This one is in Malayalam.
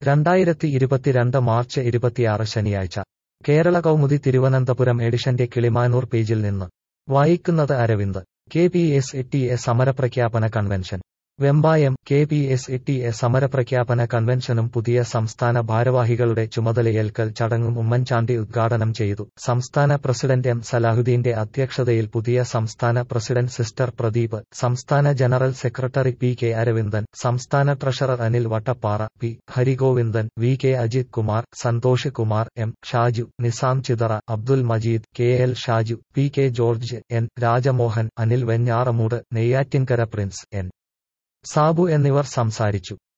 രണ്ടായിരത്തി ഇരുപത്തിരണ്ട് മാർച്ച് ഇരുപത്തിയാറ് ശനിയാഴ്ച കേരള കൗമുദി തിരുവനന്തപുരം എഡിഷന്റെ കിളിമാനൂർ പേജിൽ നിന്ന് വായിക്കുന്നത് Aravind K P S T A സമരപ്രഖ്യാപന convention Vembayam K P S T A സമരപ്രഖ്യാപന കൺവെൻഷനും പുതിയ സംസ്ഥാന ഭാരവാഹികളുടെ ചുമതലയേൽക്കൽ ചടങ്ങും ഉമ്മൻചാണ്ടി ഉദ്ഘാടനം ചെയ്തു സംസ്ഥാന പ്രസിഡന്റ് എം സലാഹുദ്ദീന്റെ അധ്യക്ഷതയിൽ പുതിയ സംസ്ഥാന പ്രസിഡന്റ് സിസ്റ്റർ പ്രദീപ് സംസ്ഥാന general secretary P K Aravindan സംസ്ഥാന treasurer Anil Vattappara P Harigovindan V K Ajith Kumar Santhosh Kumar M Shaju Nizam Chithara Abdul Majeed K L Shaju P K George N Rajamohan Anil Venjaramoodu Neyyattinkara Prince N Sabu എന്നിവർ സംസാരിച്ചു